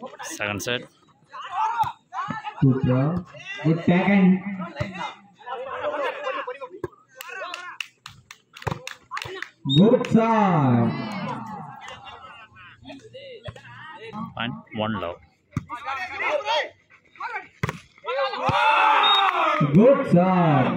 Second set. Good draw. Good taken. Good shot. Point one love. Good shot.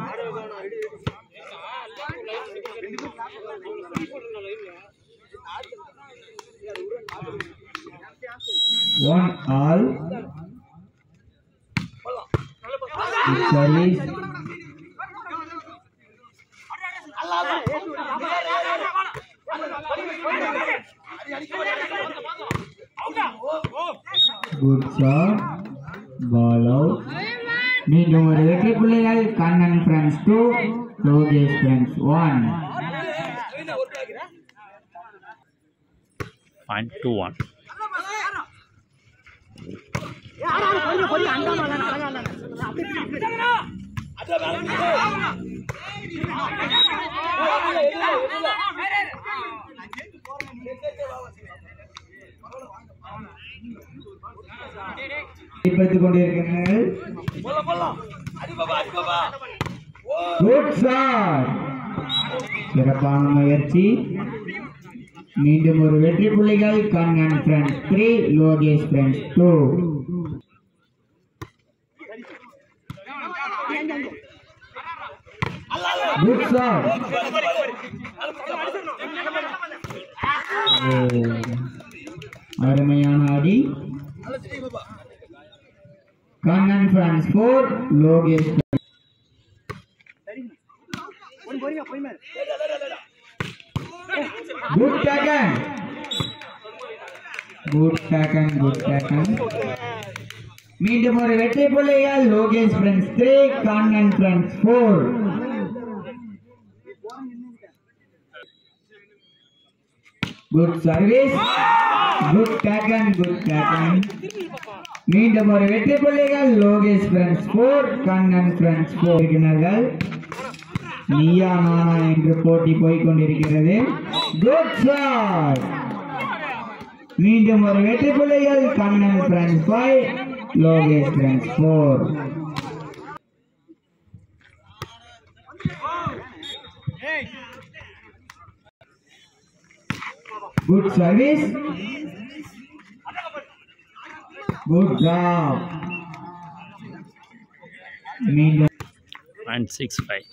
One all. Good service. Good shot. Ball out. மீண்டும் ஒரு வெற்றி புள்ளிகள் Kannan friends two Lokesh friends one Point two one. படித்துக் கொண்டிருக்கிறீர்கள் good shot சிறப்பான முயற்சி மீண்டும் ஒரு வெற்றி புள்ளிகள் Kannan friends three Lokesh friends two good shot அருமையான அடி Kannan friends four Lokesh good taken good taken good taken மீண்டும் ஒரு வெற்றி புள்ளிகள் Lokesh friends three Kannan friends four good service good taken good taken மீண்டும் ஒரு வெற்றி புள்ளிகள் Lokesh friends four Kannan friends four இருக்கிறார்கள் நீயா நானா என்று போட்டி போய்க் கொண்டிருக்கிறது குட் ஷாட் மீண்டும் ஒரு வெற்றி புள்ளிகள் Kannan friends five Lokesh friends four good service good job மீண்டும் Point six five.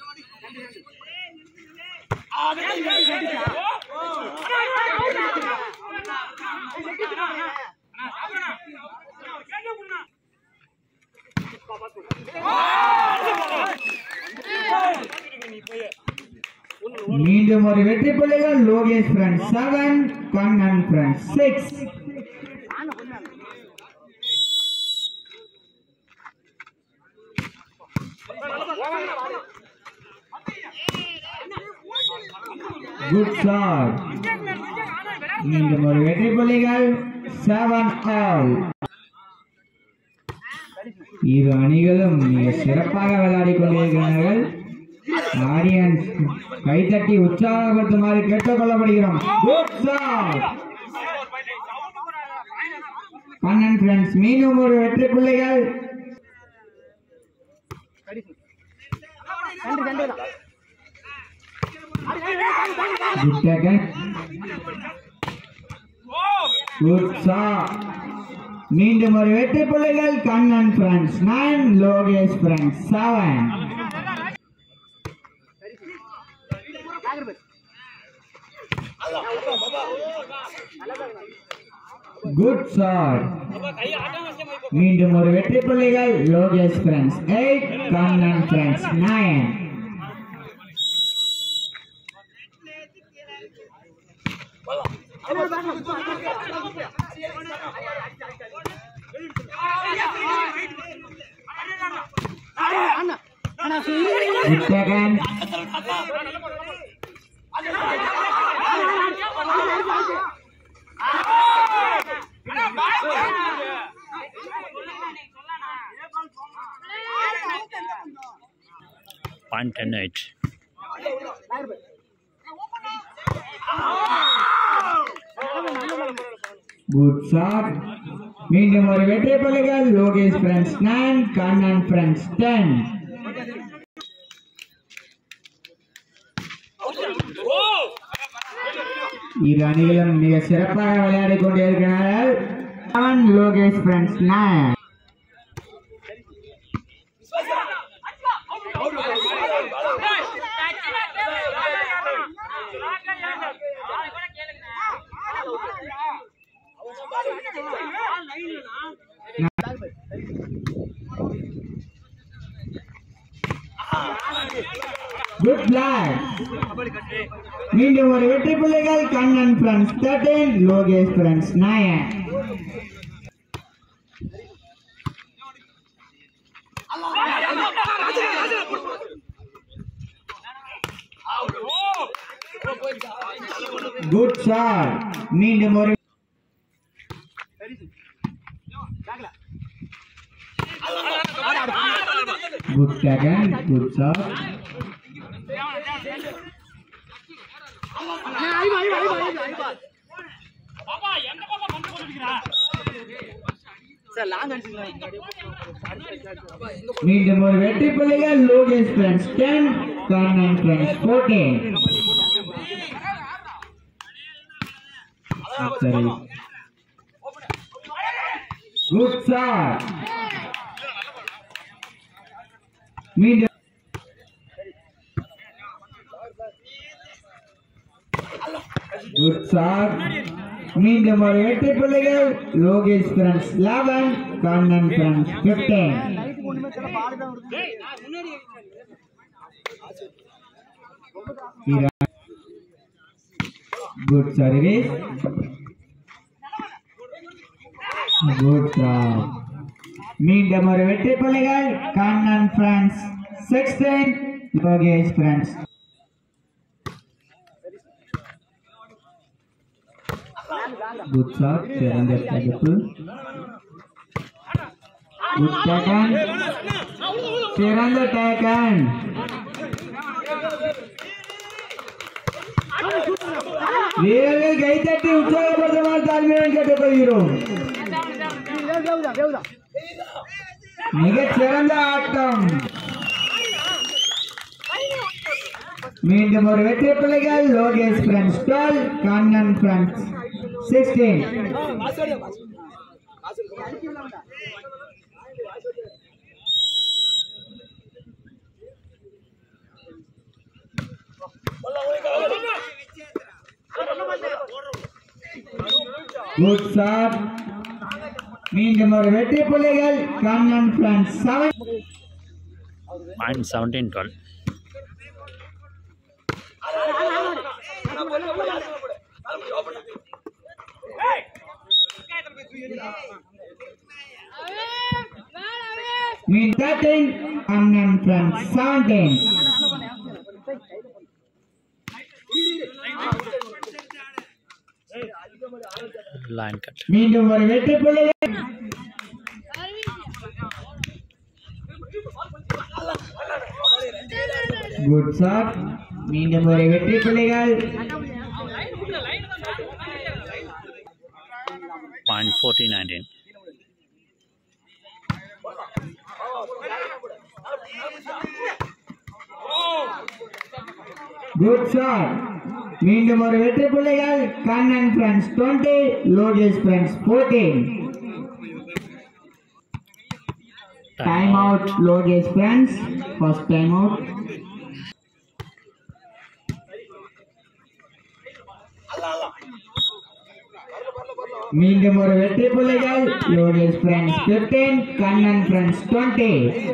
மீண்டும் ஒரு வெற்றி புள்ளிகள் Lokesh friends seven Kannan friends six good shot மீண்டும் ஒரு வெற்றி புள்ளிகள் செவன் ஆல் இரு அணிகளும் மிக சிறப்பாக விளையாடி கொண்டிருக்கிறார்கள் ஆடியன்ஸ் கைத்தட்டி உற்சாகப்படுத்துமாறு கேட்டுக்கொள்ளப்படுகிறோம் குட் ஷாட் கண்ணன் ஃப்ரெண்ட்ஸ் மீண்டும் ஒரு வெற்றி பிள்ளைகள் குட் டேக்கன் குட் ஷாட் மீண்டும் ஒரு வெற்றி பிள்ளைகள் Kannan friends nine Lokesh friends seven good shot மீண்டும் ஒரு வெற்றி புள்ளிகள் Lokesh friends eight Kannan friends nine good second Point ten eight. Good shot மீண்டும் ஒரு வெற்றி புள்ளிகள் Lokesh friends nine Kannan friends ten இரு அணிகளும் மிக சிறப்பாக விளையாடி கொண்டிருக்கிறார்கள் அவன் Lokesh friends nine good block மீண்டும் ஒரு வெற்றி புள்ளிகள் Kannan friends thirteen Lokesh friends nine good shot மீண்டும் ஒரு குட் செகண்ட் குட் ஷாட் மீண்டும் ஒரு வெற்றி புள்ளிகள் Lokesh friends ten Kannan friends fourteen சரி குட் ஷாட் மீண்டும் குட் ஷாட் மீண்டும் ஒரு வெற்றி புள்ளிகள் Lokesh friends eleven Kannan friends fifteen good service good shot மீண்டும் ஒரு வெற்றி புள்ளிகள் Kannan friends sixteen Lokesh friends good shot சிறந்த தடுப்பு குட் டேக்கன் சிறந்த டேக்கன் வீரர்கள் கைத்தட்டி உற்சாகப்படுத்துமாறு தாழ்மையுடன் கேட்டுக்கொள்கிறோம் மிகச் சிறந்த ஆட்டம் மீண்டும் ஒரு வெற்றி பிள்ளைகள் Lokesh friends twelve Kannan friends sixteen good shot மீண்டும் ஒரு வெற்றி புள்ளிகள் கண்ணன் ஃப்ரெண்ட்ஸ் செவன் Point 17 12. மீன் thirteen Kannan friends seventeen Line cut. மீண்டும் ஒரு வெற்றி புள்ளிகள் குட் ஷாட் மீண்டும் ஒரு வெற்றி புள்ளிகள் Point 40 19. குட் ஷாட் மீண்டும் ஒரு வெற்றி புள்ளிகள் Kannan friends twenty Lokesh friends fourteen time out Lokesh friends first time out மீண்டும் ஒரு வெற்றி புள்ளிகள் Lokesh friends 15 Kannan friends 20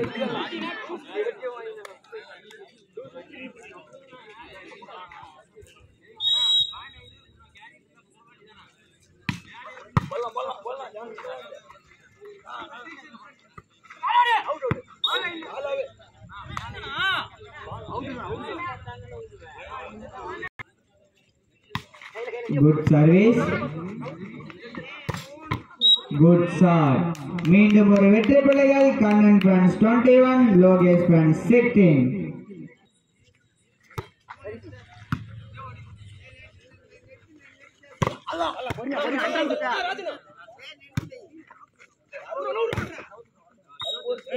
good service good shot மீண்டும் ஒரு வெற்றி பிள்ளைகள் Kannan friends 21 Lokesh friends 16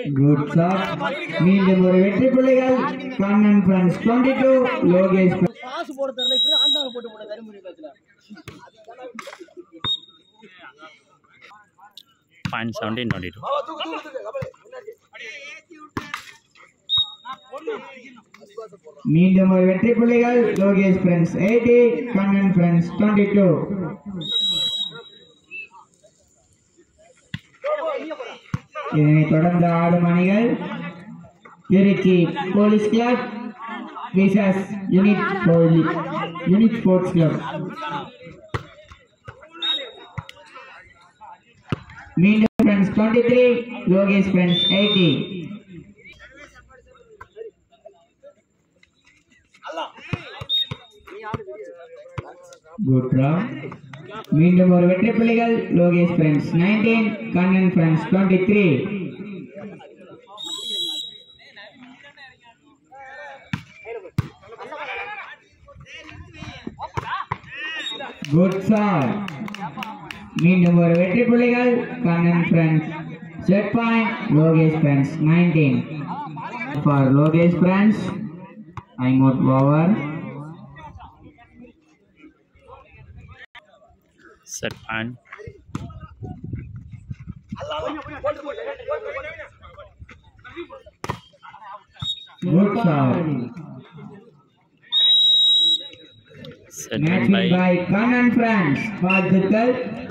good shot மீண்டும் ஒரு வெற்றி புள்ளிகள் Kannan friends twenty two Lokesh காசு போட தெரியல இப்படி ஆண்டாங்க போட்டு போட தருமபுரி பேச்சுல பாயிண்ட் செவன்டீன் டுவெண்ட்டி டூ மீண்டும் ஒரு வெற்றி புள்ளிகள் Lokesh friends eighteen Kannan friends twenty two இதனை தொடர்ந்து ஆடும் அணிகள் Tiruchi police club versus unit போலி யூனிட் ஸ்போர்ட்ஸ் கிளப் மீண்டும் friends twenty three Lokesh friends eighteen good மீண்டும் ஒரு வெற்றி புள்ளிகள் Lokesh friends nineteen Kannan friends twenty three good sir மீண்டும் ஒரு வெற்றி புள்ளிகள் Kannan friends set point Lokesh friends nineteen for Lokesh friends I'm out over set point good sir set matching bye by Kannan friends வாழ்த்துக்கள்